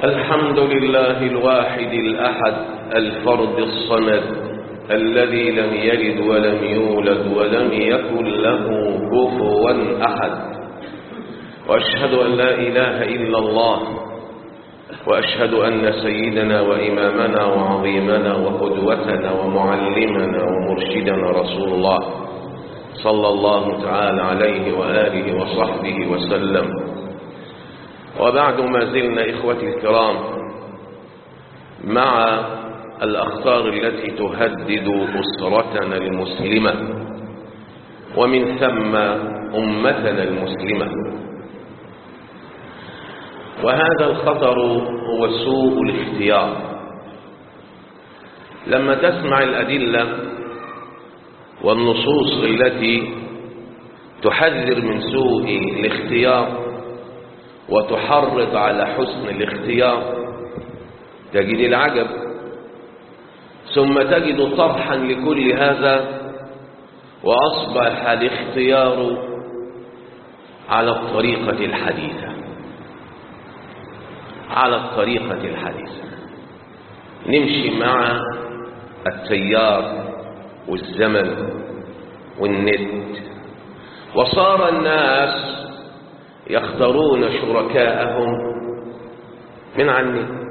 الحمد لله الواحد الأحد الفرد الصمد الذي لم يلد ولم يولد ولم يكن له كفوا أحد وأشهد أن لا إله إلا الله وأشهد أن سيدنا وإمامنا وعظيمنا وقدوتنا ومعلمنا ومرشدنا رسول الله صلى الله تعالى عليه وآله وصحبه وسلم وبعد ما زلنا إخوتي الكرام مع الأخطار التي تهدد أسرتنا المسلمة ومن ثم أمتنا المسلمة وهذا الخطر هو سوء الاختيار لما تسمع الأدلة والنصوص التي تحذر من سوء الاختيار وتحرض على حسن الاختيار تجد العجب ثم تجد طرحا لكل هذا وأصبح الاختيار على الطريقة الحديثة على الطريقة الحديثة نمشي مع التيار والزمن والنت وصار الناس يختارون شركاءهم من عن النت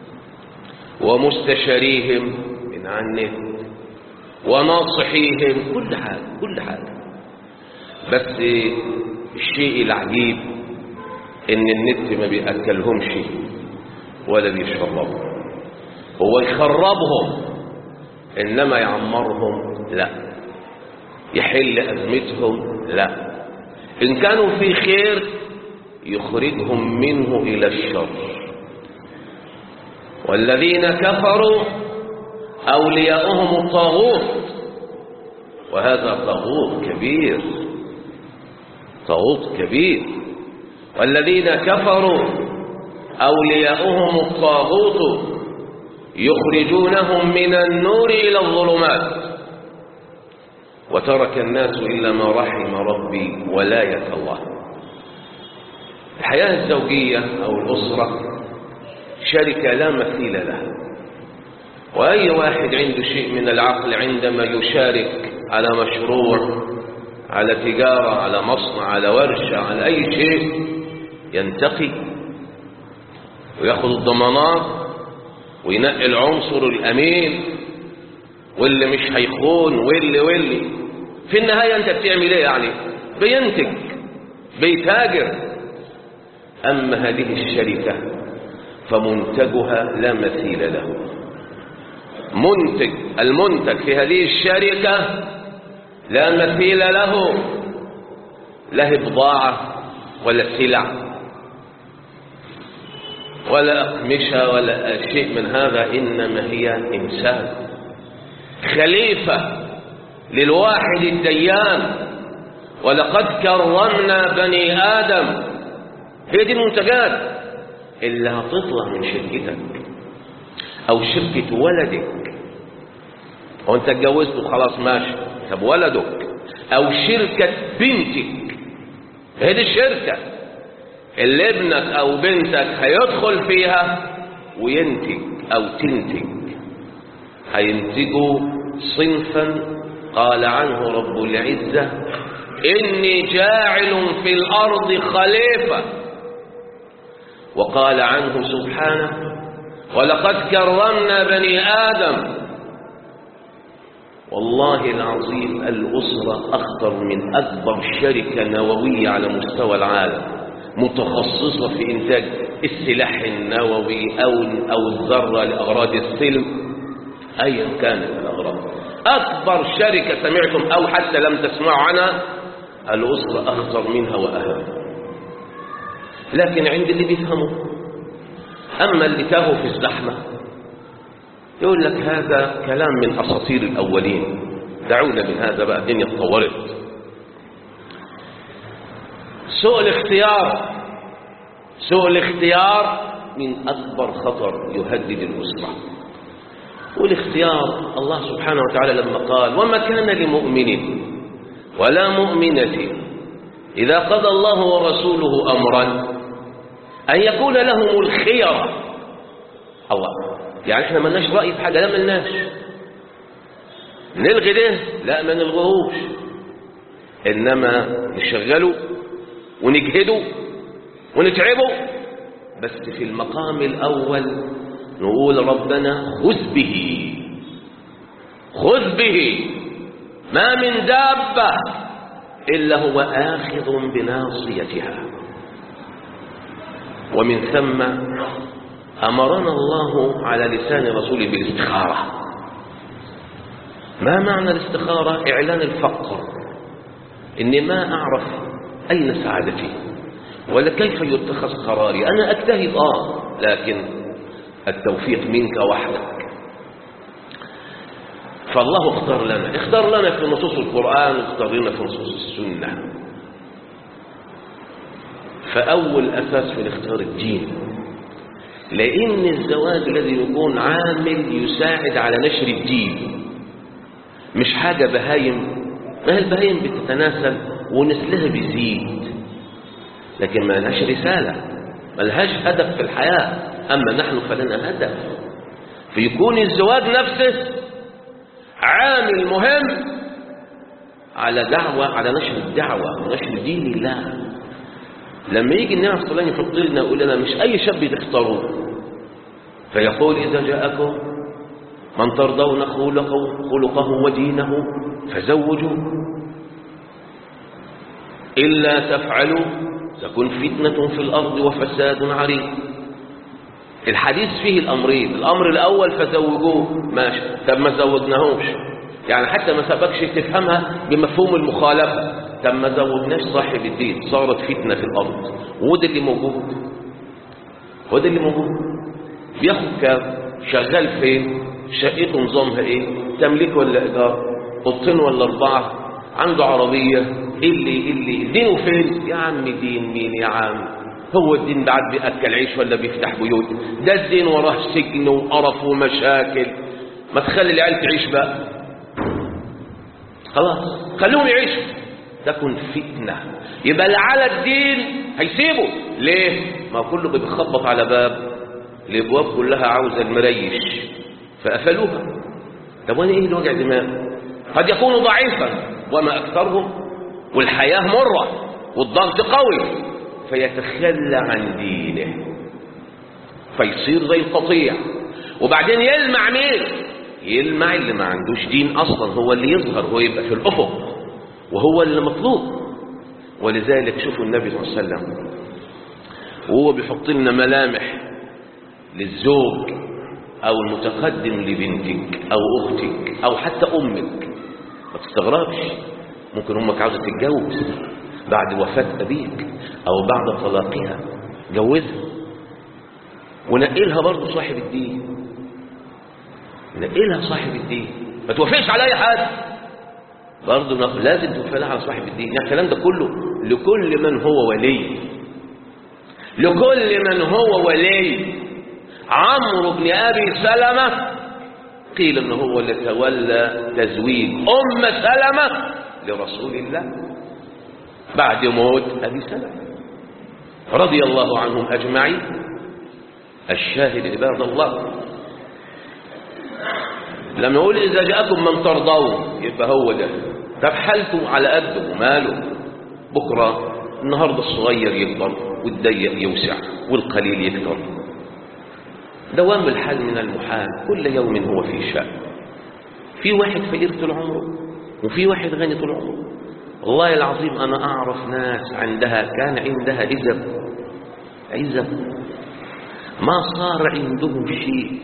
ومستشاريهم من عن النت وناصحيهم كل حاجة كل حاجة بس الشيء العجيب ان النت ما بيأكلهمش ولا بيشربهم هو يخربهم انما يعمرهم لا يحل ازمتهم لا ان كانوا في خير يخرجهم منه الى الشر والذين كفروا اولياؤهم الطاغوت وهذا طاغوت كبير طاغوت كبير والذين كفروا أولياؤهم الطاغوت يخرجونهم من النور إلى الظلمات وترك الناس إلا ما رحم ربي ولاية الله الحياة الزوجية أو الأسرة شركة لا مثيل لها وأي واحد عنده شيء من العقل عندما يشارك على مشروع على تجارة على مصنع على ورشة على أي شيء ينتقي وياخذ الضمانات وينقي العنصر الأمين واللي مش هيخون واللي واللي في النهاية أنت بتعمل إيه يعني بينتج بيتاجر أما هذه الشركة فمنتجها لا مثيل له منتج المنتج في هذه الشركة لا مثيل له لا بضاعة ولا سلع ولا أقمشة ولا شيء من هذا إنما هي إنسان خليفة للواحد الديان ولقد كرمنا بني آدم هي دي المنتجات اللي هتطلع من شركتك أو شركة ولدك هو أنت اتجوزت وخلاص ماشي طب ولدك أو شركة بنتك هي دي الشركة اللي ابنك او بنتك هيدخل فيها وينتج او تنتج هينتجوا صنفا قال عنه رب العزة إني جاعل في الأرض خليفة وقال عنه سبحانه ولقد كرمنا بني آدم والله العظيم الأسرة أخطر من أكبر شركة نووية على مستوى العالم متخصصة في إنتاج السلاح النووي أو أو الذرة لأغراض السلم أيا كانت الأغراض أكبر شركة سمعتم أو حتى لم تسمعوا عنها الأسرة أخطر منها وأهم لكن عند اللي بيفهموا أما اللي تاهوا في الزحمة يقول لك هذا كلام من أساطير الأولين دعونا من هذا بقى الدنيا اتطورت سوء الاختيار سوء الاختيار من أكبر خطر يهدد الأسرة والاختيار الله سبحانه وتعالى لما قال وما كان لمؤمن ولا مؤمنة إذا قضى الله ورسوله أمرا أن يكون لهم الخيرة الله يعني احنا ملناش رأي في حاجة لا ملناش نلغي ده لا ما نلغوش انما نشغله ونجهده ونتعبه بس في المقام الاول نقول ربنا خذ به خذ به ما من دابة إلا هو آخذ بناصيتها ومن ثم أمرنا الله على لسان رسوله بالاستخارة ما معنى الاستخارة إعلان الفقر إني ما أعرف أين سعادتي ولا كيف يتخذ قراري أنا أجتهد آه لكن التوفيق منك وحدك فالله اختار لنا اختار لنا في نصوص القرآن واختار لنا في نصوص السنة فأول أساس في الاختيار الدين لأن الزواج الذي يكون عامل يساعد على نشر الدين مش حاجة بهايم ما هي البهايم بتتناسل ونسلها بيزيد لكن ما لهاش رسالة ما لهاش هدف في الحياة أما نحن فلنا هدف فيكون الزواج نفسه عامل مهم على دعوة على نشر الدعوة ونشر دين الله لما يجي النبي صلى الله عليه وسلم يحط لنا يقول لنا مش أي شاب تختاروه فيقول إذا جاءكم من ترضون خلقه, خلقه ودينه فزوجوا إلا تفعلوا تكون فتنة في الأرض وفساد عريض الحديث فيه الأمرين الأمر الأول فزوجوه ماشي طب ما زوجناهوش يعني حتى ما سبقش تفهمها بمفهوم المخالفة طب ما زوجناش صاحب الدين صارت فتنة في الأرض وده اللي موجود هو ده اللي موجود بياخد كام شغال فين شقته نظامها ايه تمليك ولا ايجار اوضتين ولا اربعه عنده عربيه ايه اللي ايه اللي دينه فين يا عم دين مين يا عم هو الدين بعد بياكل عيش ولا بيفتح بيوت ده الدين وراه سجن وقرف ومشاكل ما تخلي العيال تعيش بقى خلاص خليهم يعيشوا تكن فتنه يبقى اللي على الدين هيسيبه ليه ما كله بيخبط على باب الابواب كلها عاوزه المريش فقفلوها طب وانا ايه الوجع دماغ قد يكون ضعيفا وما اكثرهم والحياه مره والضغط قوي فيتخلى عن دينه فيصير زي القطيع وبعدين يلمع مين يلمع اللي ما عندوش دين اصلا هو اللي يظهر هو يبقى في الافق وهو اللي مطلوب ولذلك شوفوا النبي صلى الله عليه وسلم وهو بيحط لنا ملامح للزوج او المتقدم لبنتك او اختك او حتى امك ما تستغربش ممكن امك عاوزه تتجوز بعد وفاه ابيك او بعد طلاقها جوزها ونقلها برضه صاحب الدين نقلها صاحب الدين ما توافقش على اي حد برضه لازم توافقها على صاحب الدين يعني الكلام ده كله لكل من هو ولي لكل من هو ولي عمرو بن ابي سلمه قيل ان هو اللي تولى تزويج ام سلمه لرسول الله بعد موت ابي سلمه رضي الله عنهم اجمعين الشاهد عباد الله لما يقول اذا جاءكم من ترضون يبقى هو ده طب حالته على قده وماله بكره النهارده الصغير يكبر والضيق يوسع والقليل يكثر دوام الحال من المحال كل يوم هو في شأن في واحد فقير طول عمره وفي واحد غني طول عمره والله العظيم أنا أعرف ناس عندها كان عندها عزب عزب ما صار عندهم شيء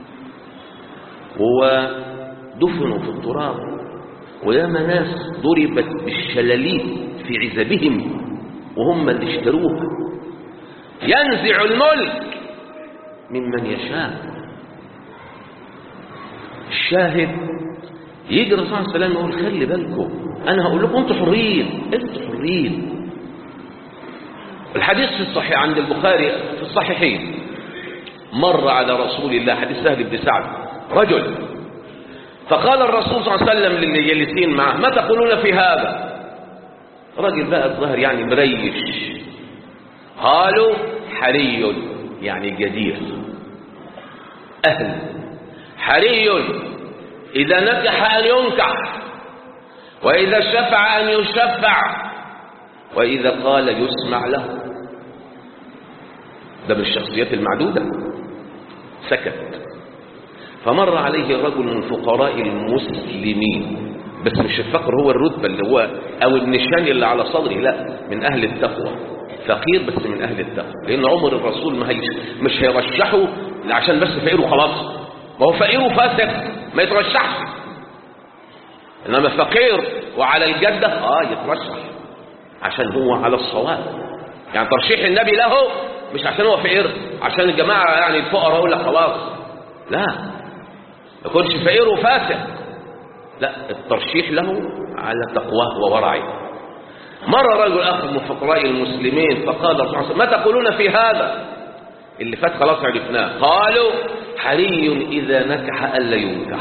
ودفنوا في التراب وياما ناس ضربت بالشلاليت في عزبهم وهم اللي اشتروها ينزع الملك ممن يشاء الشاهد يجي الرسول صلى الله عليه وسلم يقول خلي بالكم انا هقول لكم انتوا حرين انتوا حرين الحديث في الصحيح عند البخاري في الصحيحين مر على رسول الله حديث سهل بن سعد رجل فقال الرسول صلى الله عليه وسلم للي جالسين معه ما تقولون في هذا راجل بقى الظهر يعني مريش قالوا حري يعني جدير أهل حري إذا نكح أن ينكح وإذا شفع أن يشفع وإذا قال يسمع له ده من الشخصيات المعدودة سكت فمر عليه رجل من فقراء المسلمين بس مش الفقر هو الرتبة اللي هو أو النشان اللي على صدره لا من أهل التقوى فقير بس من أهل التقوى لأن عمر الرسول ما هيش مش هيرشحه عشان بس فقير وخلاص ما هو فقير وفاسق ما يترشحش إنما فقير وعلى الجدة آه يترشح عشان هو على الصواب يعني ترشيح النبي له مش عشان هو فقير عشان الجماعة يعني الفقراء يقول لك خلاص لا ما يكونش فقير وفاسق لا الترشيح له على تقواه وورعه مر رجل آخر من فقراء المسلمين فقال الرسول صلى الله عليه وسلم ما تقولون في هذا اللي فات خلاص عرفناه قالوا حري إذا نكح ألا ينكح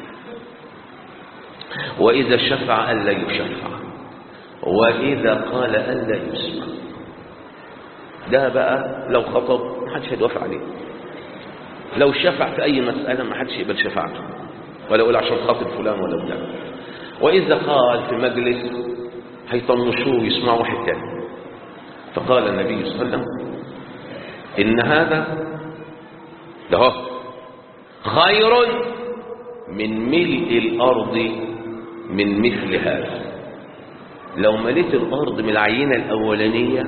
وإذا شفع ألا يشفع وإذا قال ألا يسمع ده بقى لو خطب ما حدش هيتوافق عليه لو شفع في أي مسألة ما حدش يقبل شفاعته ولا يقول عشان خاطر فلان ولا بتاع وإذا قال في مجلس هيطنشوه ويسمعوا واحد تاني فقال النبي صلى الله عليه وسلم إن هذا ده هو خير من ملء الأرض من مثل هذا لو مليت الأرض من العينة الأولانية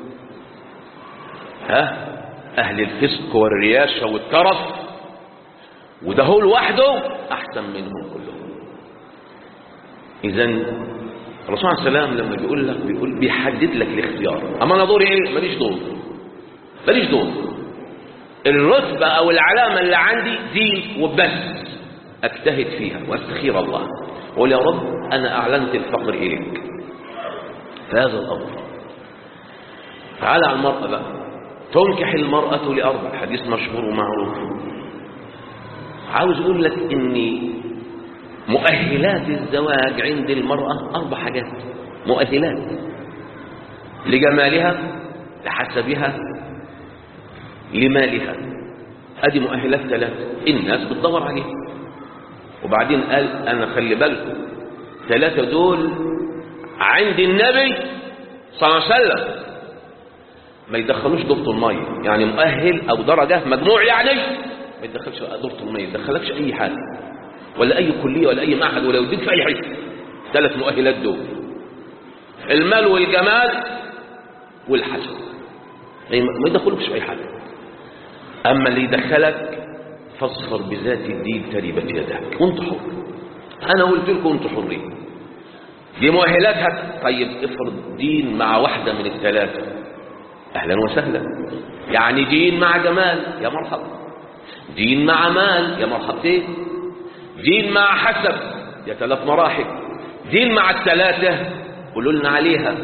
ها أهل الفسق والرياشة والترف وده هو لوحده أحسن منهم كلهم إذا الرسول عليه السلام لما بيقول لك بيقول بيحدد لك الاختيار أما أنا دوري إيه؟ ماليش دور ماليش دور الرتبة أو العلامة اللي عندي دي وبس أجتهد فيها واستخير الله وقول يا رب أنا أعلنت الفقر إليك في هذا الأمر تعالى على المرأة بقى تنكح المرأة لأربع حديث مشهور ومعروف عاوز أقول لك إن مؤهلات الزواج عند المرأة أربع حاجات مؤهلات لجمالها لحسبها لمالها ادي مؤهلات ثلاثة الناس بتدور عليها وبعدين قال انا خلي بالكم ثلاثة دول عند النبي صلى الله عليه وسلم ما يدخلوش دورة المية يعني مؤهل او درجة مجموع يعني ما يدخلش دورة المية ما يدخلكش اي حاجة ولا اي كلية ولا اي معهد ولا يوديك في اي حته ثلاث مؤهلات دول المال والجمال والحسن ما يدخلوكش في اي حاجة اما اللي يدخلك فاصفر بذات الدين تربت يداك وانت حر انا قلت لكم انتوا حرين دي مؤهلاتها طيب افرض دين مع واحدة من الثلاثة اهلا وسهلا يعني دين مع جمال يا مرحبا دين مع مال يا مرحبتين دين مع حسب يا ثلاث مراحل دين مع الثلاثة قولوا لنا عليها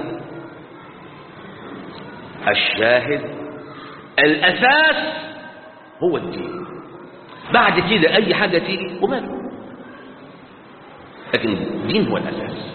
الشاهد الأساس هو الدين بعد كده أي حاجة تيجي وماله لكن الدين هو الأساس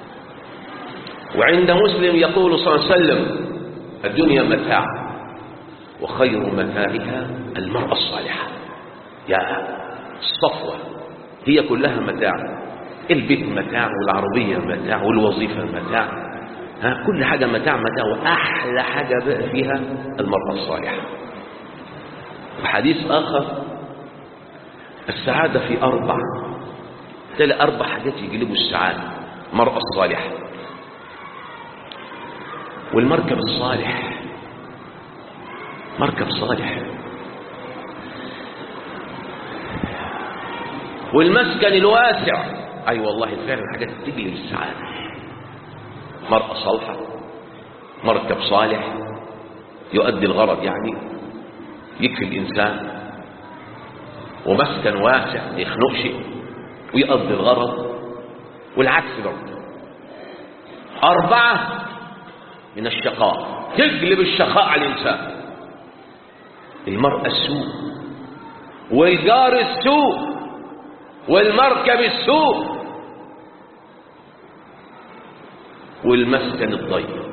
وعند مسلم يقول صلى الله عليه وسلم الدنيا متاع وخير متاعها المرأة الصالحة يا الصفوة هي كلها متاع البيت متاع والعربية متاع والوظيفة متاع ها كل حاجة متاع متاع وأحلى حاجة بقى فيها المرأة الصالحة وحديث آخر السعادة في أربع تلاقي أربع حاجات يجلبوا السعادة المرأة الصالحة والمركب الصالح مركب صالح والمسكن الواسع أي أيوة والله فعلا حاجات تجلب السعادة مرأة صالحة مركب صالح يؤدي الغرض يعني يكفي الإنسان ومسكن واسع ما يخنقش ويقضي الغرض والعكس برضه أربعة من الشقاء تجلب الشقاء على الإنسان المرأة السوء والجار السوء والمركب السوء والمسكن الضيق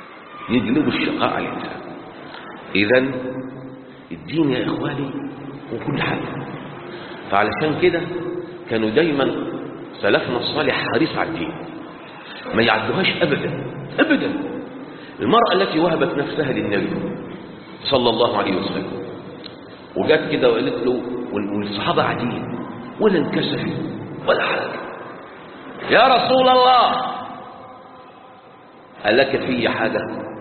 يجلب الشقاء على الإنسان إذا الدين يا إخواني وكل حاجة فعلشان كده كانوا دايما سلفنا الصالح حريص على الدين ما يعدوهاش أبدا أبدا المرأة التي وهبت نفسها للنبي صلى الله عليه وسلم وجات كده وقالت له والصحابة قاعدين ولا انكسفت ولا حاجة يا رسول الله ألك في حاجة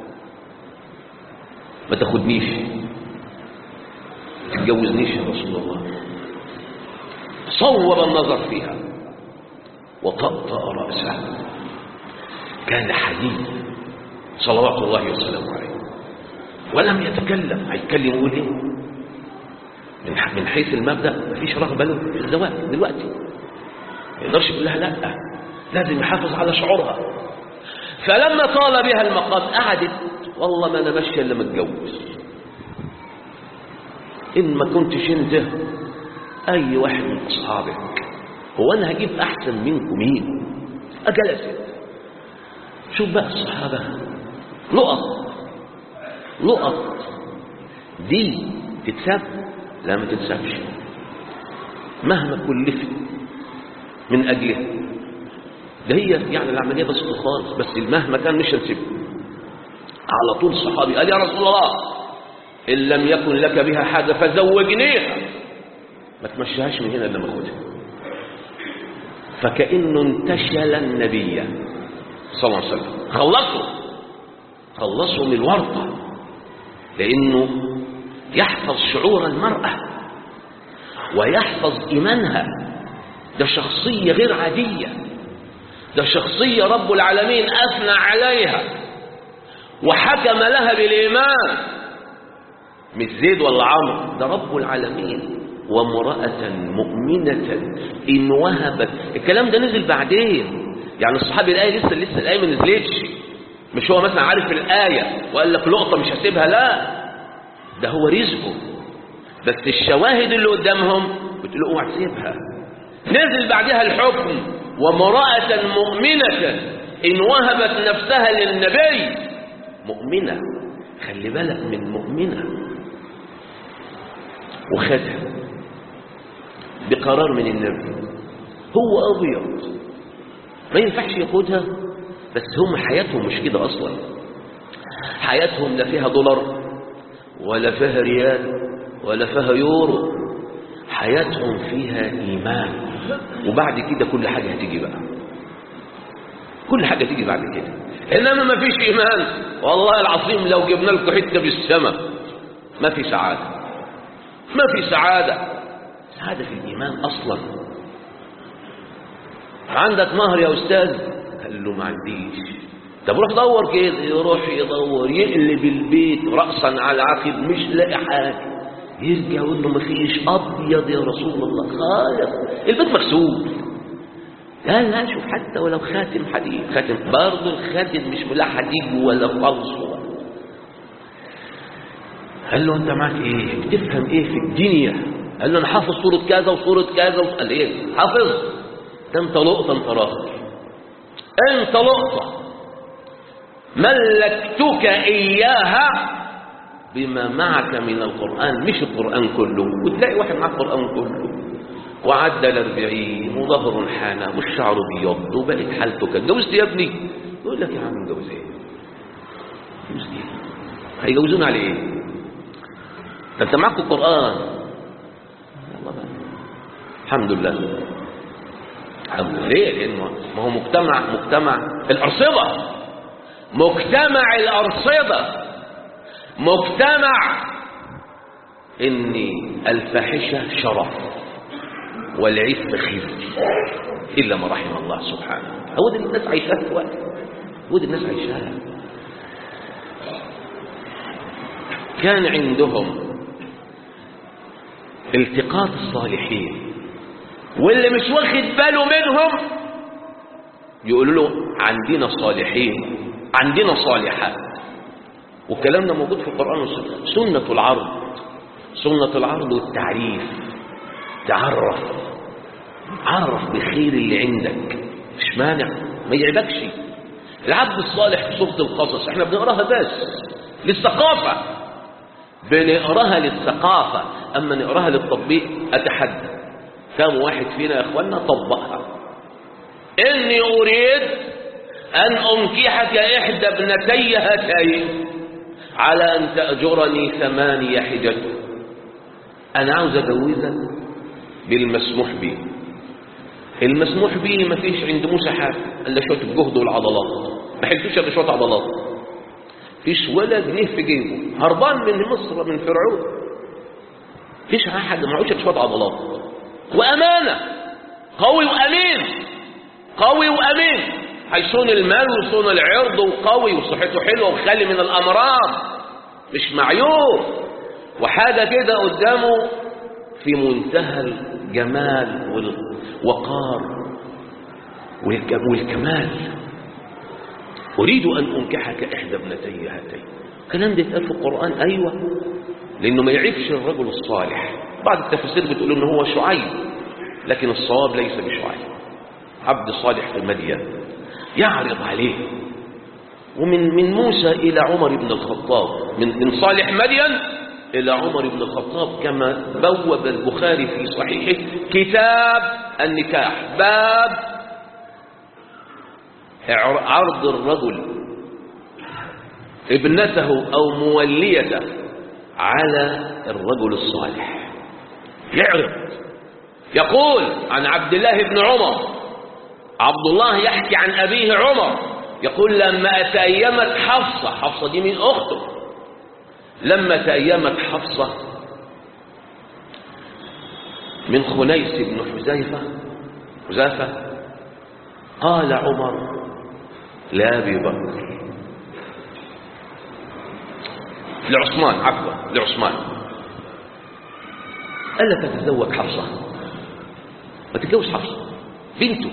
ما تاخدنيش تتجوزنيش يا رسول الله صور النظر فيها وطأطأ رأسه كان حديد صلوات الله وسلامه عليه ولم يتكلم هيتكلم يقول ايه من من حيث المبدا مفيش رغبه له في الزواج دلوقتي ما يقدرش يقول لها لا لازم يحافظ على شعورها فلما طال بها المقام قعدت والله ما انا ماشيه الا متجوز ان ما كنتش انت اي واحد من اصحابك هو انا هجيب احسن منكم مين اجلست شوف بقى الصحابه لقط لقط دي تتساب لا ما تتسابش مهما كلفت من اجلها ده هي يعني العمليه بسيطه خالص بس مهما كان مش هنسيبها على طول الصحابي قال يا رسول الله ان لم يكن لك بها حاجه فزوجنيها ما تمشيهاش من هنا الا ما اخدها فكانه انتشل النبي صلى الله عليه وسلم خلصوا خلصوا من الورطه لانه يحفظ شعور المراه ويحفظ ايمانها ده شخصيه غير عاديه ده شخصيه رب العالمين اثنى عليها وحكم لها بالايمان مش زيد ولا عمرو ده رب العالمين وامرأة مؤمنة إن وهبت الكلام ده نزل بعدين يعني الصحابي الآية لسه لسه الآية ما نزلتش مش هو مثلا عارف الآية وقال لك لقطة مش هسيبها لا ده هو رزقه بس الشواهد اللي قدامهم بتقول اوعى تسيبها نزل بعدها الحكم وامرأة مؤمنة إن وهبت نفسها للنبي مؤمنة خلي بالك من مؤمنة وخدها بقرار من النبي هو أبيض ما ينفعش ياخدها بس هم حياتهم مش كده أصلا حياتهم لا فيها دولار ولا فيها ريال ولا فيها يورو حياتهم فيها إيمان وبعد كده كل حاجة هتيجي بقى كل حاجة تيجي بعد كده إنما ما فيش إيمان والله العظيم لو جبنا لكم حتة بالسماء ما في سعادة ما في سعادة سعادة في الإيمان أصلا عندك مهر يا أستاذ قال له ما عنديش طب روح دور كده يروح يدور يقلب البيت رأسا على عقب مش لاقي حاجة يرجع يقول له ما فيش أبيض يا رسول الله خالص البيت مكسور لا لا شوف حتى ولو خاتم حديد خاتم برضه الخاتم مش ولا حديد ولا فلس ولا قال له انت معاك ايه بتفهم ايه في الدنيا قال له انا حافظ صورة كذا وصورة كذا قال ايه حافظ ده انت لقطة انت راخر انت لقطة ملكتك اياها بما معك من القرآن مش القرآن كله وتلاقي واحد معاه القرآن كله وعدى الأربعين وظهر حانى والشعر بيض وبقت حالته كده اتجوزت يا ابني يقول لك يا عم اتجوز ايه؟ اتجوز ايه؟ هيجوزونا على ايه؟ ده انت معاك القرآن يلا بقى الحمد لله الحمد لله ليه؟ لأنه ما هو مجتمع مجتمع الأرصدة مجتمع الأرصدة مجتمع إن الفاحشة شرف والعفة خزي إلا ما رحم الله سبحانه هو ده اللي الناس عايشاه دلوقتي هو ده الناس عايشاه كان عندهم التقاط الصالحين واللي مش واخد باله منهم يقولوا له عندنا صالحين عندنا صالحات والكلام ده موجود في القرآن والسنة سنة العرض سنة العرض والتعريف تعرف عرف بخير اللي عندك مش مانع ما يعيبكش العبد الصالح في سورة القصص احنا بنقراها بس للثقافة بنقراها للثقافة أما نقراها للتطبيق أتحدى كم واحد فينا يا أخوانا طبقها إني أريد أن أنكحك إحدى ابنتي هاتين على أن تأجرني ثمانية حجج أنا عاوز أجوزك بالمسموح به المسموح به ما فيش عند موسى حاجة إلا شوية الجهد والعضلات ما حلتوش إلا شوية عضلات فيش ولا جنيه في جيبه هربان من مصر من فرعون فيش حاجة معهوش شوية عضلات وأمانة قوي وأمين قوي وأمين هيصون المال ويصون العرض وقوي وصحته حلوة وخالي من الأمراض مش معيوب وحاجة كده قدامه في منتهى الجمال والوقار والكمال أريد أن أنكحك إحدى ابنتي هاتين الكلام ده اتقال في القرآن أيوة لأنه ما يعيبش الرجل الصالح بعض التفاسير بتقول إن هو شعيب لكن الصواب ليس بشعيب عبد صالح في مدين يعرض عليه ومن من موسى إلى عمر بن الخطاب من من صالح مدين إلى عمر بن الخطاب كما بوب البخاري في صحيحه كتاب النكاح باب عرض الرجل ابنته أو موليته على الرجل الصالح يعرض يقول عن عبد الله بن عمر عبد الله يحكي عن أبيه عمر يقول لما تأيمت حفصة حفصة دي من أخته لما تأيمت حفصة من خنيس بن حذيفة حذيفة قال عمر لأبي بكر لعثمان عفوا لعثمان قال لك تتزوج حفصة ما تتجوز حفصة بنته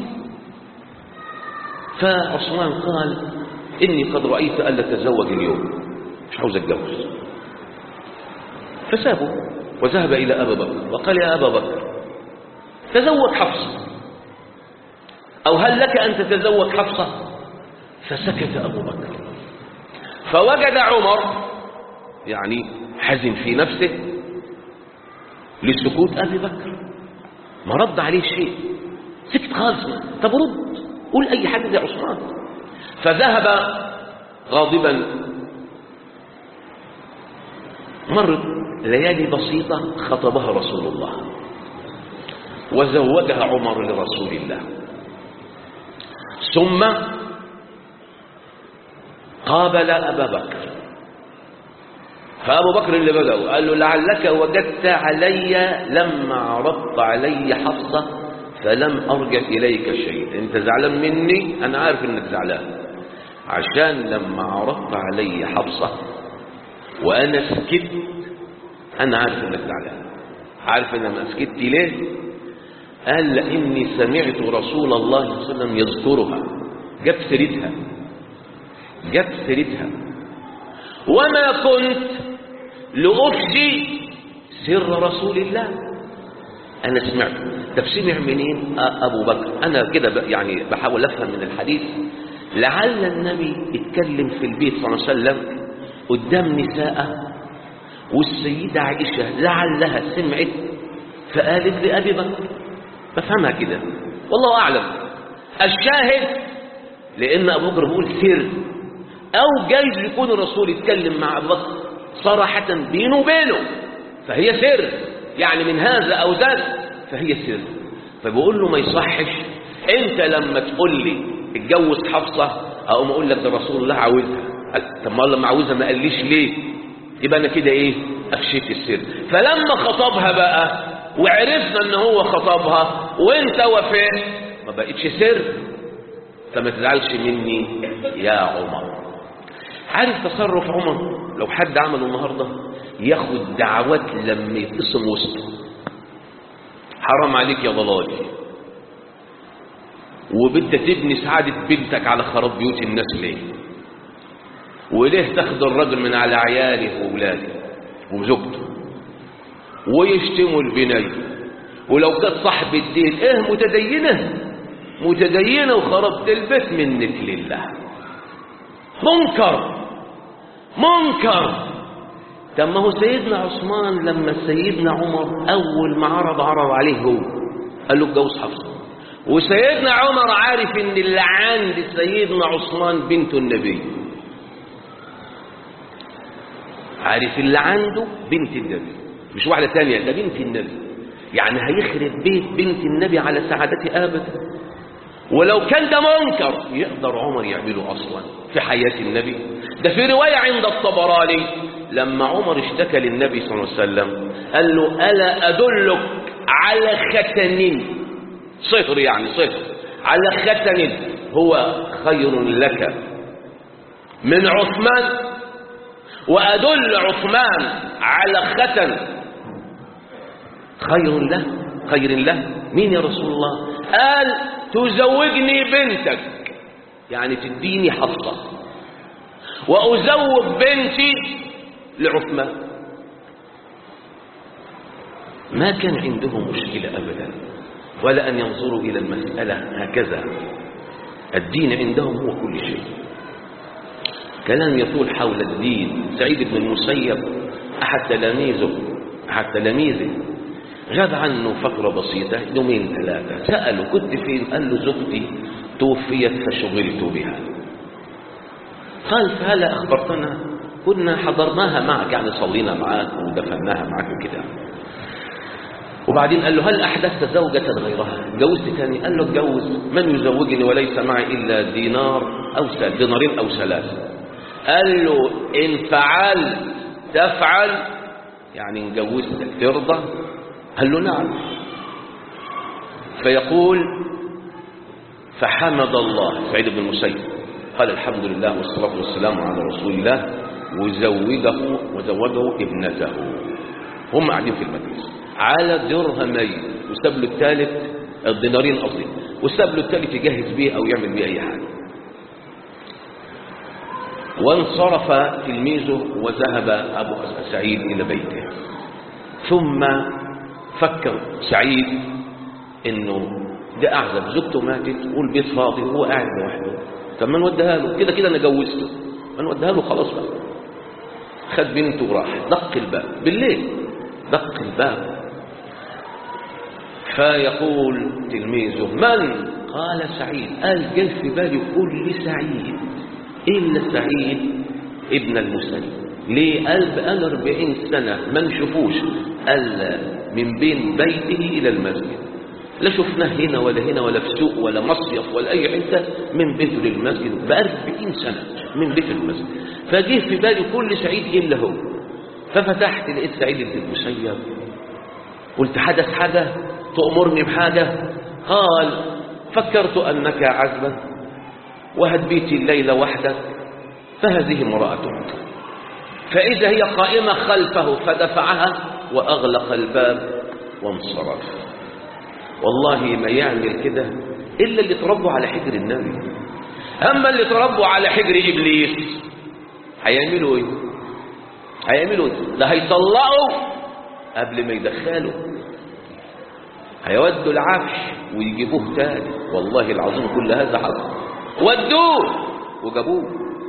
فعثمان قال إني قد رأيت ألا تزوج اليوم مش عاوز أتجوز فسابه وذهب إلى أبا بكر وقال يا أبا بكر تزوج حفصة أو هل لك أن تتزوج حفصة فسكت أبو بكر فوجد عمر يعني حزن في نفسه لسكوت أبي بكر ما رد عليه شيء سكت خالص طب رد قول أي حاجة يا عثمان فذهب غاضبا مرت ليالي بسيطة خطبها رسول الله وزوجها عمر لرسول الله ثم قابل أبا بكر فأبو بكر اللي بدأوا قال له لعلك وجدت علي لما عرضت علي حفصة فلم أرجع إليك شيء أنت زعلان مني أنا عارف أنك زعلان عشان لما عرضت علي حفصة وأنا سكت أنا عارف أنك زعلان عارف أن أنا سكت ليه قال لإني سمعت رسول الله صلى الله عليه وسلم يذكرها جاب سيرتها جاب سيرتها وما كنت لأفشي سر رسول الله أنا سمعت طب سمع منين أبو بكر أنا كده يعني بحاول أفهم من الحديث لعل النبي اتكلم في البيت صلى الله عليه وسلم قدام نساء والسيدة عائشة لعلها سمعت فقالت لأبي بكر بفهمها كده والله أعلم الشاهد لأن أبو بكر بيقول سر أو جايز يكون الرسول يتكلم مع أبو بكر صراحة بينه وبينه فهي سر يعني من هذا أو ذاك فهي سر فبقول له ما يصحش أنت لما تقول لي اتجوز حفصة أقوم أقول لك ده رسول الله عاوزها طب ما لما عاوزها ما قاليش ليه يبقى أنا كده إيه أفشيت السر فلما خطبها بقى وعرفنا ان هو خطبها وانت وافقت ما بقتش سر فما تزعلش مني يا عمر عارف تصرف عمر لو حد عمله النهارده ياخد دعوات لما يتصل وسطه حرام عليك يا ضلالي وبدك تبني سعادة بنتك على خراب بيوت الناس ليه وليه تاخد الرجل من على عياله وولاده وزوجته ويشتموا البني ولو كانت صاحب الدين ايه متدينة متدينة وخربت البيت منك لله منكر منكر طب ما هو سيدنا عثمان لما سيدنا عمر أول ما عرض عرض عليه هو قال له اتجوز حفصة وسيدنا عمر عارف ان اللي عند سيدنا عثمان بنت النبي عارف اللي عنده بنت النبي مش واحدة تانية ده بنت النبي يعني هيخرب بيت بنت النبي على سعادته أبدا ولو كان ده منكر يقدر عمر يعمله أصلا في حياة النبي ده في رواية عند الطبراني لما عمر اشتكى للنبي صلى الله عليه وسلم قال له ألا أدلك على ختن صهر يعني صهر على ختن هو خير لك من عثمان وأدل عثمان على ختن خير له خير له مين يا رسول الله قال تزوجني بنتك يعني تديني حفصة وأزوج بنتي لعثمان ما كان عندهم مشكلة أبدا ولا أن ينظروا إلى المسألة هكذا الدين عندهم هو كل شيء كلام يطول حول الدين سعيد بن المسيب أحد تلاميذه أحد تلاميذه غاب عنه فترة بسيطة يومين ثلاثة سأله كنت فين قال له زوجتي توفيت فشغلت بها قال فهلا أخبرتنا كنا حضرناها معك يعني صلينا معك ودفناها معك وكده وبعدين قال له هل أحدثت زوجة غيرها جوزت تاني قال له اتجوز من يزوجني وليس معي إلا دينار أو سال دينارين أو ثلاثة قال له إن فعل تفعل يعني إن جوزتك ترضى قال له نعم فيقول فحمد الله سعيد بن المسيب قال الحمد لله والصلاة والسلام على رسول الله وزوجه وزوجه ابنته هم قاعدين في المجلس على درهمين وساب له الثالث الدينارين قصدي وساب له الثالث يجهز بيه او يعمل بيه اي حاجه وانصرف تلميذه وذهب ابو سعيد الى بيته ثم فكر سعيد انه ده اعزب زوجته ماتت والبيت فاضي وهو قاعد لوحده طب ما نوديها له كده كده انا جوزته ما نوديها له خلاص بقى خد بنته وراح دق الباب بالليل دق الباب فيقول تلميذه من قال سعيد قال جاي في بالي كل سعيد الا سعيد ابن المسلم ليه قال بقاله 40 سنه ما نشوفوش قال من بين بيته الى المسجد لا شفناه هنا ولا هنا ولا في سوق ولا مصيف ولا اي حته من بيته للمسجد ب 40 سنه من بيته للمسجد فجه في بالي كل سعيد الا هو ففتحت لقيت سعيد بن المسيب قلت حدث حاجه تأمرني بحاجه قال فكرت انك عزبا وهدبيت الليل وحدك فهذه امرأتك فإذا هي قائمة خلفه فدفعها وأغلق الباب وانصرف والله ما يعمل كده إلا اللي تربوا على حجر النبي أما اللي تربوا على حجر إبليس هيعملوا إيه هيعملوا إيه ده هيطلقوا قبل ما يدخلوا هيودوا العفش ويجيبوه تاني والله العظيم كل هذا حصل ودوه وجابوه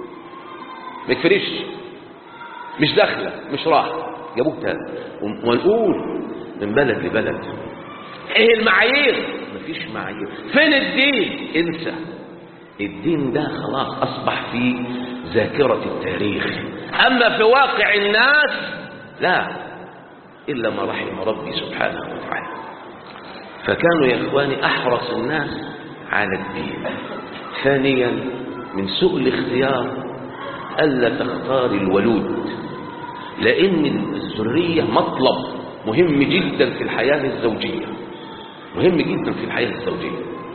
ما يكفرش مش داخله مش راح جابوه تاني ونقول من بلد لبلد ايه المعايير مفيش معايير فين الدين انسى الدين ده خلاص اصبح في ذاكرة التاريخ اما في واقع الناس لا الا ما رحم ربي سبحانه وتعالى فكانوا يا اخواني احرص الناس على الدين ثانيا من سوء الاختيار الا تختار الولود لان الذريه مطلب مهم جدا في الحياه الزوجيه مهم جدا في الحياة الزوجية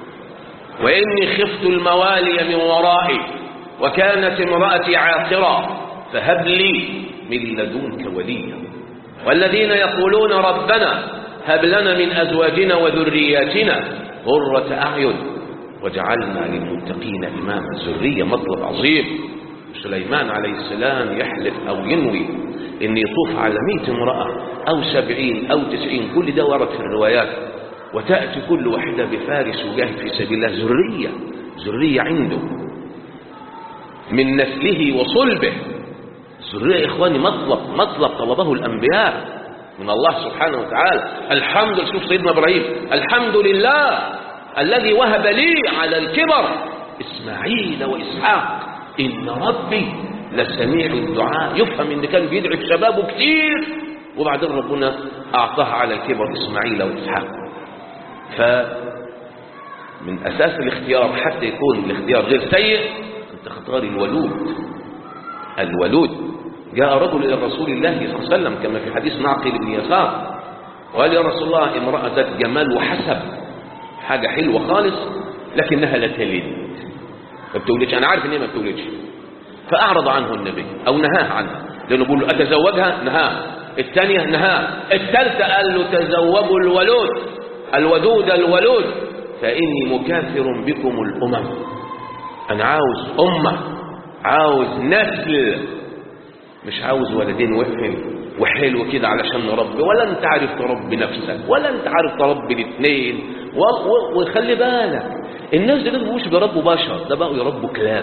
وإني خفت الموالي من ورائي وكانت امرأتي عاقرة فهب لي من لدنك وليا والذين يقولون ربنا هب لنا من أزواجنا وذرياتنا غرة أعين وجعلنا للمتقين إماما الذرية مطلب عظيم سليمان عليه السلام يحلف أو ينوي إن يطوف على مئة امرأة أو سبعين أو تسعين كل ده ورد في الروايات وتأتي كل واحدة بفارس وجاهد في سبيل الله ذرية ذرية عنده من نسله وصلبه الذرية يا إخواني مطلب مطلب طلبه الأنبياء من الله سبحانه وتعالى الحمد شوف سيدنا إبراهيم الحمد لله الذي وهب لي على الكبر إسماعيل وإسحاق إن ربي لسميع الدعاء يفهم إن كان بيدعي في شبابه كتير وبعدين ربنا أعطاه على الكبر إسماعيل وإسحاق ف من أساس الاختيار حتى يكون الاختيار غير سيء أن تختار الولود الولود جاء رجل إلى رسول الله صلى الله عليه وسلم كما في حديث معقل بن يسار وقال يا رسول الله امرأة ذات جمال وحسب حاجة حلوة خالص لكنها لا تلد ما بتولدش أنا عارف إن هي ما بتولدش فأعرض عنه النبي أو نهاه عنها لأنه بيقول له أتزوجها نهاه الثانية نهاه الثالثة قال له تزوجوا الولود الودود الولود فإني مكاثر بكم الأمم أنا عاوز أمة عاوز نسل مش عاوز ولدين وقفل وحلو كده علشان نربي ولا انت عارف تربي نفسك ولا انت عارف تربي الاثنين وخلي بالك الناس دول مش بيربوا بشر ده بقوا يربوا كلاب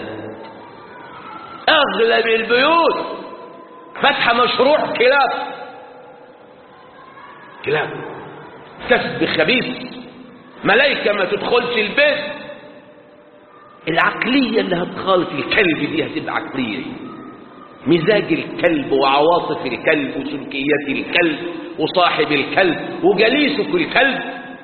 اغلب البيوت فاتحه مشروع كلاب كلاب كسب خبيث ملائكه ما تدخلش البيت العقليه اللي هتخالط الكلب دي هتبقى عقليه ايه مزاج الكلب وعواطف الكلب وسلوكيات الكلب وصاحب الكلب وجليسه في الكلب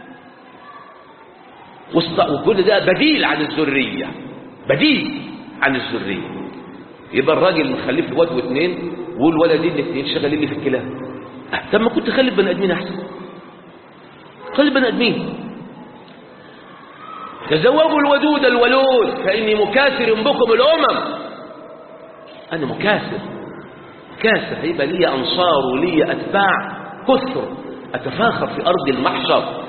وكل ده بديل عن الذرية بديل عن الذرية يبقى الراجل مخلف واد واثنين والولدين الاثنين شغالين لي في الكلاب طب ما كنت خلف بني ادمين احسن خلف بني ادمين تزوجوا الودود الولود فاني مكاثر بكم الامم أنا مكاسر كاسر هيبقى لي أنصار ولي أتباع كثر أتفاخر في أرض المحشر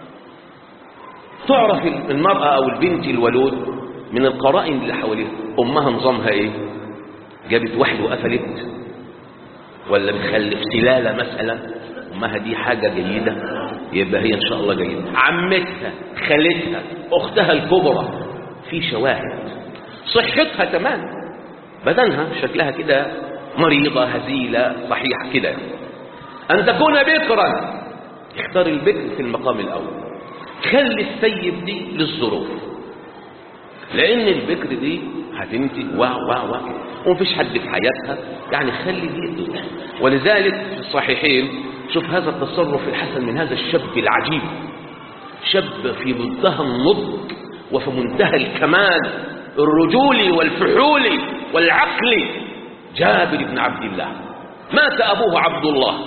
تعرف المرأة أو البنت الولود من القرائن اللي حواليها أمها نظامها إيه جابت واحد وقفلت ولا بتخلف سلالة مثلا أمها دي حاجة جيدة يبقى هي إن شاء الله جيدة عمتها خالتها أختها الكبرى في شواهد صحتها تمام بدنها شكلها كده مريضة هزيلة صحيحة كده أن تكون بكرا اختار البكر في المقام الأول خلي السيب دي للظروف لأن البكر دي هتنتج و و و ومفيش حد في حياتها يعني خلي دي ولذلك في الصحيحين شوف هذا التصرف الحسن من هذا الشاب العجيب شاب في منتهى النضج وفي منتهى الكمال الرجولي والفحولي والعقل جابر بن عبد الله مات أبوه عبد الله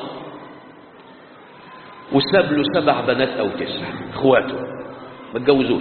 وساب له سبع بنات أو تسع اخواته ما اتجوزوش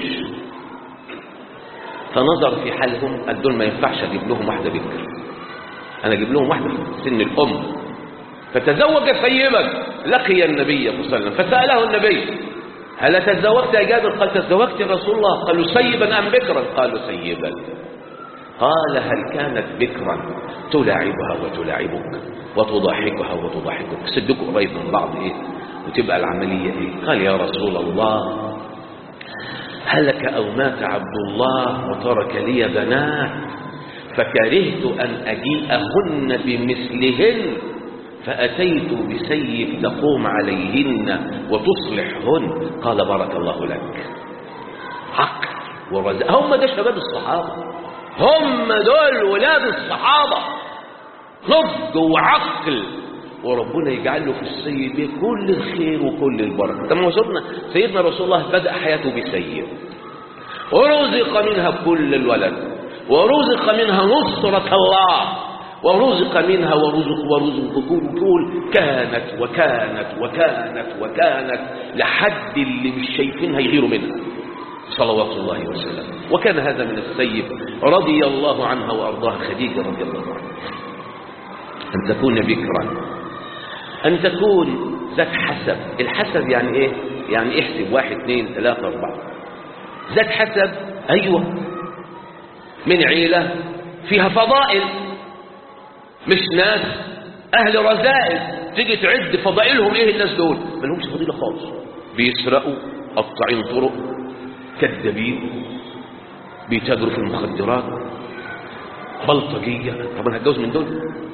فنظر في حالهم قال دول ما ينفعش اجيب لهم واحده بكر انا اجيب لهم واحده في سن الام فتزوج سيبا لقي النبي صلى الله عليه وسلم فساله النبي هل تزوجت يا جابر قال تزوجت يا رسول الله قالوا سيبا ام بكرا قالوا سيبا قال هل كانت بكرا تلاعبها وتلاعبك وتضحكها وتضحكك صدقوا قريب من بعض ايه وتبقى العملية ايه قال يا رسول الله هلك او مات عبد الله وترك لي بنات فكرهت ان اجيئهن بمثلهن فأتيت بسيف تقوم عليهن وتصلحهن قال بارك الله لك عقل ورزاق هم ده شباب الصحابة هم دول ولاد الصحابة نضج وعقل وربنا يجعل له في السيد كل الخير وكل البركة كما وصلنا سيدنا رسول الله بدأ حياته بسيد ورزق منها كل الولد ورزق منها نصرة الله ورزق منها ورزق ورزق كل كانت وكانت وكانت وكانت لحد اللي مش شايفينها يغيروا منها صلوات الله وسلامه وكان هذا من السيد رضي الله عنها وأرضاها خديجة رضي الله عنها أن تكون بكرا أن تكون ذات حسب الحسب يعني إيه يعني احسب واحد اثنين ثلاثة أربعة ذات حسب أيوة من عيلة فيها فضائل مش ناس أهل رذائل تيجي تعد فضائلهم إيه الناس دول ما لهمش فضيلة خالص بيسرقوا قطاعين طرق كذابين بيتاجروا في المخدرات بلطجية طب انا هتجوز من دول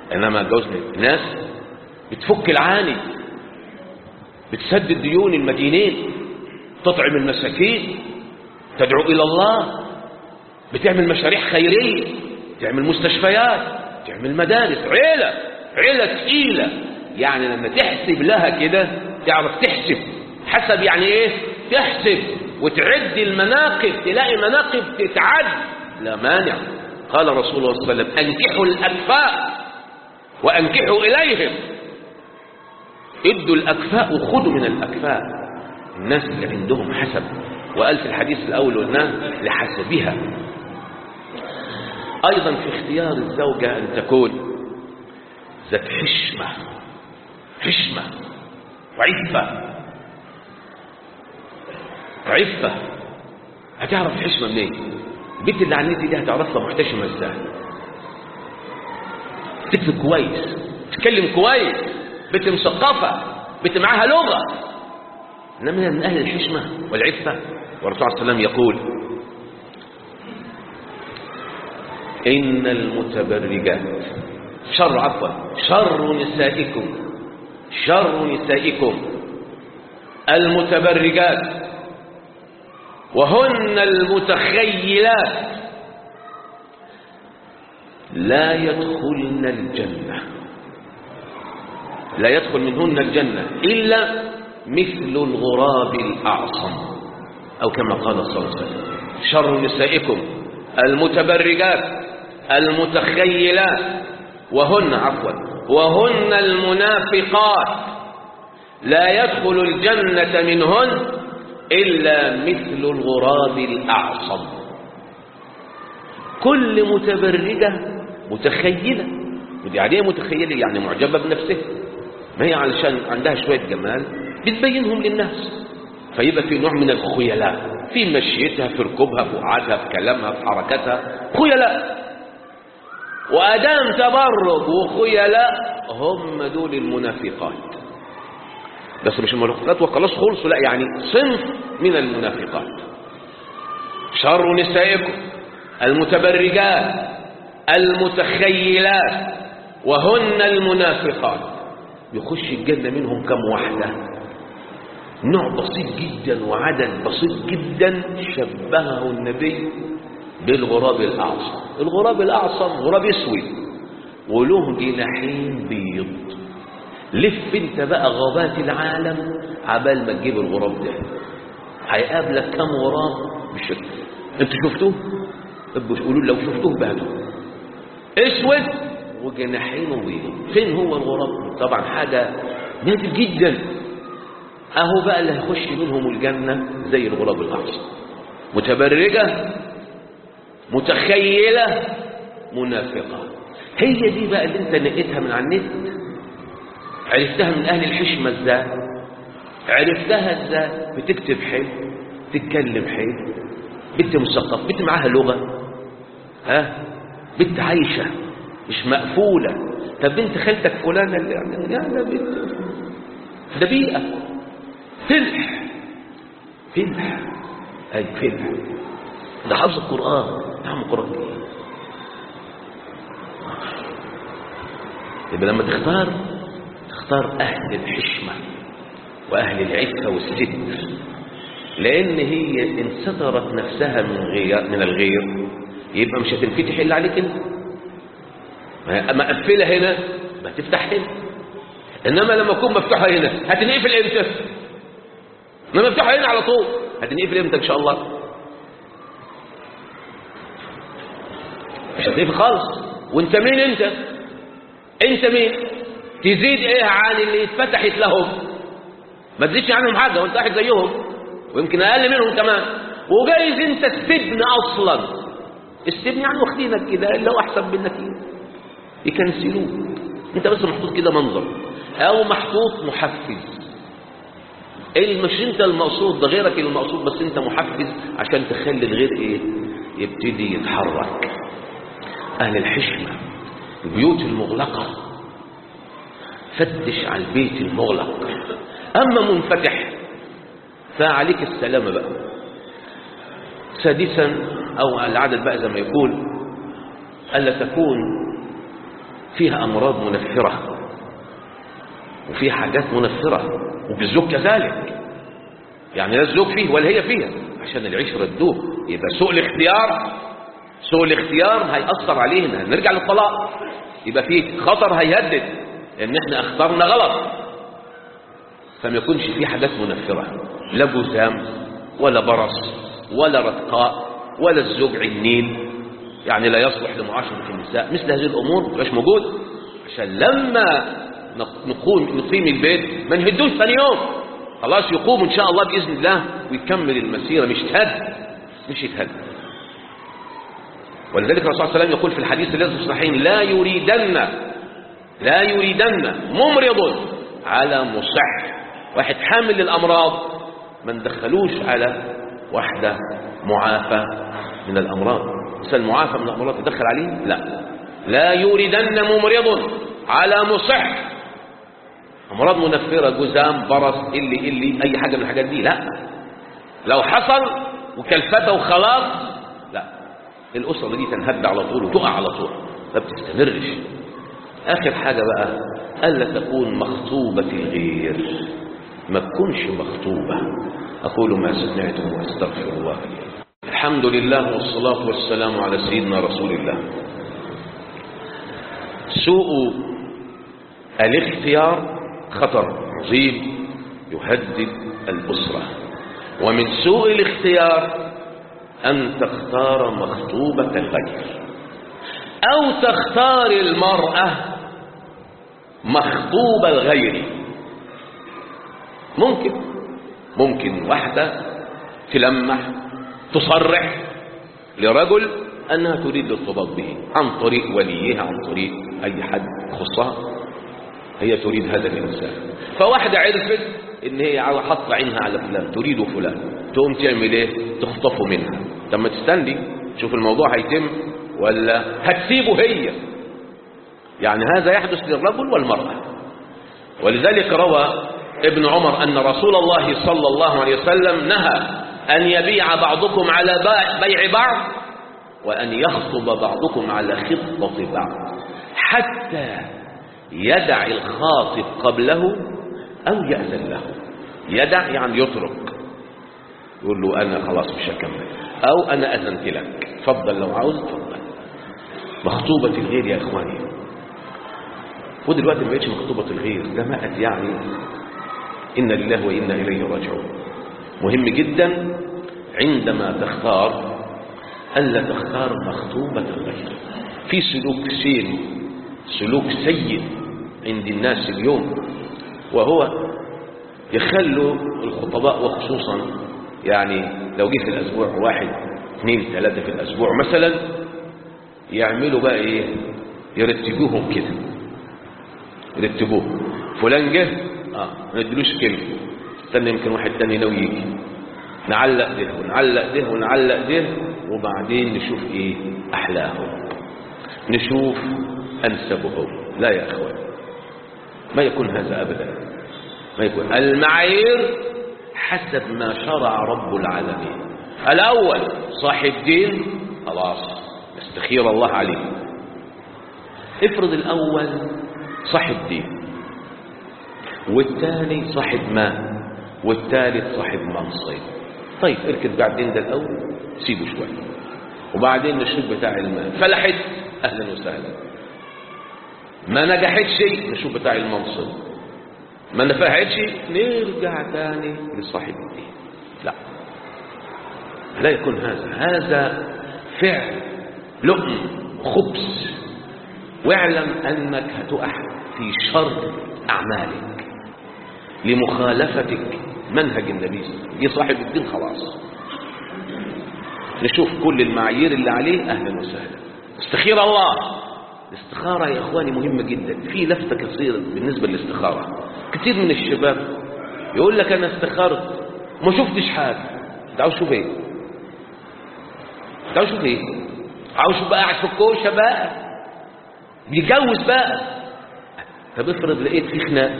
انما جوز ناس بتفك العاني بتسدد ديون المدينين تطعم المساكين تدعو الى الله بتعمل مشاريع خيريه تعمل مستشفيات تعمل مدارس عيله عيله تقيله يعني لما تحسب لها كده تعرف تحسب حسب يعني ايه تحسب وتعد المناقب تلاقي مناقب تتعد لا مانع قال رسول الله صلى الله عليه وسلم انكحوا الاكفاء وانكحوا اليهم ادوا الاكفاء وخذوا من الاكفاء الناس اللي عندهم حسب وقال في الحديث الاول قلناه لحسبها ايضا في اختيار الزوجه ان تكون ذات حشمه حشمه وعفه عفه هتعرف حشمه منين البنت اللي على النت دي هتعرفها محتشمه ازاي تكتب كويس تتكلم كويس بنت مثقفه بنت معاها لغه انما من اهل الحشمه والعفه والرسول صلى الله عليه وسلم يقول ان المتبرجات شر عفوا شر نسائكم شر نسائكم المتبرجات وهن المتخيلات لا يدخلن الجنة لا يدخل منهن الجنة إلا مثل الغراب الأعصم أو كما قال صلى الله عليه وسلم شر نسائكم المتبرجات المتخيلات وهن عفوا وهن المنافقات لا يدخل الجنة منهن إلا مثل الغراب الأعصم كل متبرجة متخيلة ودي يعني ايه متخيلة يعني معجبة بنفسها ما هي علشان عندها شوية جمال بتبينهم للناس فيبقى في نوع من الخيلاء في مشيتها في ركوبها في قعدها في كلامها في حركتها خيلاء وأدام تبرج وخيلاء هم دول المنافقات بس مش المنافقات وخلاص خلصوا لا يعني صنف من المنافقات شر نسائكم المتبرجات المتخيلات وهن المنافقات يخش الجنة منهم كم واحدة نوع بسيط جدا وعدد بسيط جدا شبهه النبي بالغراب الأعصم الغراب الأعصم غراب اسود وله جناحين بيض لف انت بقى غابات العالم عبال ما تجيب الغراب ده هيقابلك كم غراب بالشكل انتوا شفتوه ابقوا قولوا لو شفتوه بهدوا اسود وجناحينه بيض فين هو الغراب طبعا حاجه نادر جدا اهو بقى اللي هيخش منهم الجنه زي الغراب الاعصم متبرجه متخيله منافقه هي دي بقى اللي انت نقيتها من على النت عرفتها من أهل الحشمة ازاي عرفتها ازاي بتكتب حلو تتكلم حلو بنت مثقف بنت معاها لغة ها بنت عايشة مش مقفولة طب بنت خالتك فلانة اللي يعني يا ده بنت ده بيئة فلح فلح أي فلح ده حفظ القرآن نعم القرآن ايه يبقى لما تختار تختار أهل الحشمة وأهل العفة والستر لأن هي إن سترت نفسها من غير من الغير يبقى مش هتنفتح إلا عليك أنت ما قفلة هنا ما تفتح هنا إنما لما تكون مفتوحة هنا هتنقفل إمتى؟ لما مفتوحة هنا على طول هتنقفل إمتى إن شاء الله؟ مش هتنقفل خالص وأنت مين أنت؟ أنت مين؟ تزيد ايه عن اللي اتفتحت لهم ما تزيدش عنهم حاجه وانت واحد زيهم ويمكن اقل منهم كمان وجايز انت السجن اصلا السجن يعني واخدينك كده اللي هو احسن منك يكنسلوك انت بس محطوط كده منظر او محطوط محفز مش انت المقصود ده غيرك المقصود بس انت محفز عشان تخلي الغير ايه يبتدي يتحرك اهل الحشمه البيوت المغلقه فتش على البيت المغلق أما منفتح فعليك السلامة بقى سادسا أو العدد بقى زي ما يقول ألا تكون فيها أمراض منفرة وفيها حاجات منفرة وبالزوج كذلك يعني لا الزوج فيه ولا هي فيها عشان العشرة تدوب يبقى سوء الاختيار سوء الاختيار هيأثر علينا نرجع للطلاق يبقى فيه خطر هيهدد ان احنا اخترنا غلط فما يكونش فيه حاجات منفرة لا جزام ولا برص ولا رتقاء ولا الزوج عنين يعني لا يصلح لمعاشرة النساء مثل هذه الأمور مش موجود عشان لما نقوم نقيم البيت ما نهدوش ثاني يوم خلاص يقوم إن شاء الله بإذن الله ويكمل المسيرة مش تهد مش يتهد ولذلك الرسول صلى الله عليه وسلم يقول في الحديث الذي في الصحيحين لا يريدن لا يريدن ممرض على مصح واحد حامل للأمراض ما ندخلوش على واحدة معافى من الأمراض مثل المعافى من الأمراض تدخل عليه لا لا يريدن ممرض على مصح أمراض منفرة جزام برص اللي اللي أي حاجة من الحاجات دي لا لو حصل وكلفته وخلاص لا الأسرة دي تنهد على طول وتقع على طول ما بتستمرش آخر حاجة بقى ألا تكون مخطوبة الغير ما تكونش مخطوبة أقول ما سمعتم وأستغفر الله لي الحمد لله والصلاة والسلام على سيدنا رسول الله سوء الاختيار خطر عظيم يهدد الأسرة ومن سوء الاختيار أن تختار مخطوبة الغير أو تختار المرأة مخطوبة الغير ممكن ممكن واحدة تلمح تصرح لرجل أنها تريد الارتباط به عن طريق وليها عن طريق أي حد خصها هي تريد هذا الإنسان فواحدة عرفت إن هي حط عينها على فلان تريد فلان تقوم تعمل إيه تخطفه منها طب ما تستني شوف الموضوع هيتم ولا هتسيبه هي يعني هذا يحدث للرجل والمرأة ولذلك روى ابن عمر أن رسول الله صلى الله عليه وسلم نهى أن يبيع بعضكم على بيع بعض وأن يخطب بعضكم على خطبة بعض حتى يدع الخاطب قبله أو يأذن له يدع يعني يترك يقول له أنا خلاص مش هكمل أو أنا أذنت لك تفضل لو عاوز تفضل مخطوبة الغير يا إخواني ودلوقتي ما بقتش مخطوبة الغير ده مأت يعني إنا لله وإنا إليه راجعون مهم جدا عندما تختار ألا تختار مخطوبة الغير في سلوك سيء سلوك سيء عند الناس اليوم وهو يخلوا الخطباء وخصوصا يعني لو جه في الأسبوع واحد اثنين ثلاثة في الأسبوع مثلا يعملوا بقى إيه يرتبوهم كده يرتبوه فلان جه اه ما ندلوش كلمة استنى يمكن واحد تاني ناوي يجي نعلق ده ونعلق ده ونعلق ده وبعدين نشوف ايه احلاهم نشوف انسبهم لا يا اخوان ما يكون هذا ابدا ما يكون المعايير حسب ما شرع رب العالمين الاول صاحب دين خلاص نستخير الله عليه افرض الاول صاحب دين والثاني صاحب مال والثالث صاحب منصب طيب اركب بعدين ده الاول سيبه شويه وبعدين نشوف بتاع المال فلحت اهلا وسهلا ما نجحتش نشوف بتاع المنصب ما نفعتش نرجع تاني لصاحب الدين لا لا يكون هذا هذا فعل لؤم خبز واعلم انك هتقع في شر اعمالك لمخالفتك منهج النبي صلى الله عليه وسلم دي صاحب الدين خلاص نشوف كل المعايير اللي عليه اهلا وسهلا استخير الله الاستخارة يا اخواني مهمة جدا في لفتة كثيرة بالنسبة للاستخارة كتير من الشباب يقول لك انا استخرت ما شفتش حاجة انت عاوز تشوف ايه انت عاوز تشوف ايه عاوز تشوف بقى قاعد في الكوشة بقى بيتجوز بقى طب افرض لقيت في خناقه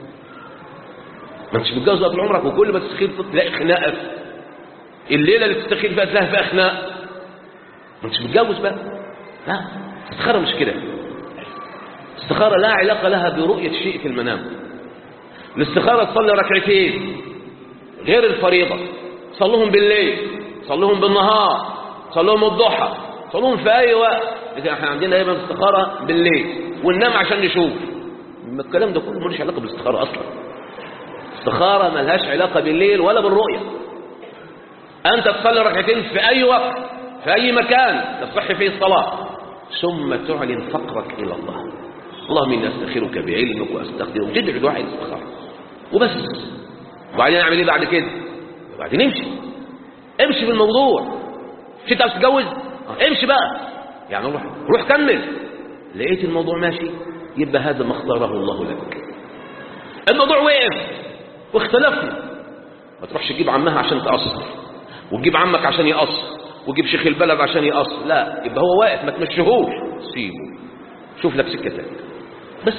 ما انتش متجوز طول عمرك وكل ما تستخير تلاقي خناقه الليله اللي تستخير فيها تلاقي فيها خناقه ما انتش متجوز بقى لا استخاره مش كده الاستخارة لا علاقة لها برؤية شيء في المنام الاستخارة تصلي ركعتين غير الفريضة صلوهم بالليل صلوهم بالنهار صلوهم الضحى صلوهم في أي وقت لكن احنا عندنا دايما استخارة بالليل وننام عشان نشوف الكلام ده كله ملوش علاقة بالاستخارة أصلا استخارة ملهاش علاقة بالليل ولا بالرؤية أنت تصلي ركعتين في أي وقت في أي مكان تصح فيه الصلاة ثم تعلن فقرك إلى الله اللهم إني أستخيرك بعلمك وأستخدمك وتدعي دعاء الاستخارة وبس وبعدين أعمل إيه بعد كده وبعدين امشي امشي بالموضوع مش أنت عاوز تتجوز امشي بقى يعني روح روح كمل لقيت الموضوع ماشي يبقى هذا ما اختاره الله لك الموضوع وقف واختلفنا ما تروحش تجيب عمها عشان تقصر وتجيب عمك عشان يقصر وتجيب شيخ البلد عشان يقصر لا يبقى هو واقف ما تمشيهوش سيبه شوف لك سكه تانية بس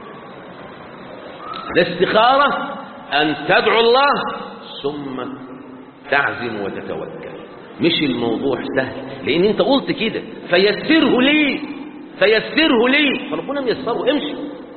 الاستخاره ان تدعو الله ثم تعزم وتتوكل مش الموضوع سهل لان انت قلت كده فيسره لي فيسره لي فربنا ميسره امشي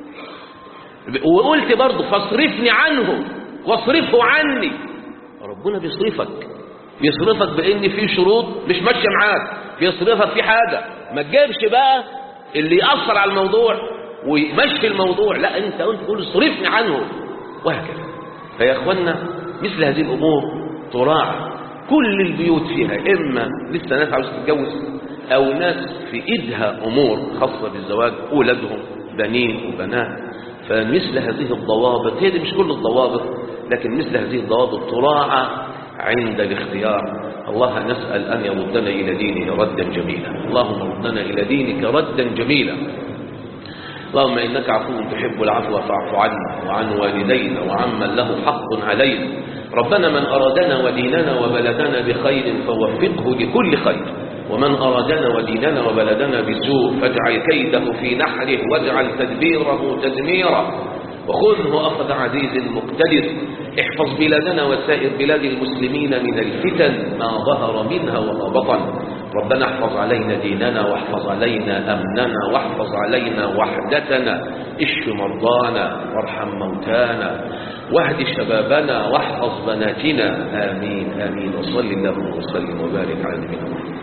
وقلت برضه فاصرفني عنه واصرفه عني ربنا بيصرفك بيصرفك بان في شروط مش ماشيه معاك بيصرفك في حاجه ما تجيبش بقى اللي ياثر على الموضوع ويمشي الموضوع لا انت انت تقول اصرفني عنه وهكذا فيا اخوانا مثل هذه الامور تراعى كل البيوت فيها اما لسه ناس عاوزه تتجوز او ناس في ايدها امور خاصه بالزواج اولادهم بنين وبنات فمثل هذه الضوابط هي دي مش كل الضوابط لكن مثل هذه الضوابط تراعى عند الاختيار الله نسأل أن يردنا إلى دينه ردا جميلا اللهم ردنا إلى دينك ردا جميلا اللهم إنك عفو تحب العفو فاعف عنا وعن والدينا وعمن له حق علينا ربنا من أرادنا وديننا وبلدنا بخير فوفقه لكل خير ومن أرادنا وديننا وبلدنا بسوء فاجعل كيده في نحره واجعل تدبيره تدميرا وخذه أخذ عزيز مقتدر احفظ بلادنا وسائر بلاد المسلمين من الفتن ما ظهر منها وما بطن ربنا احفظ علينا ديننا واحفظ علينا أمننا واحفظ علينا وحدتنا اشف مرضانا وارحم موتانا واهد شبابنا واحفظ بناتنا آمين آمين وصل اللهم وسلم وبارك على نبينا محمد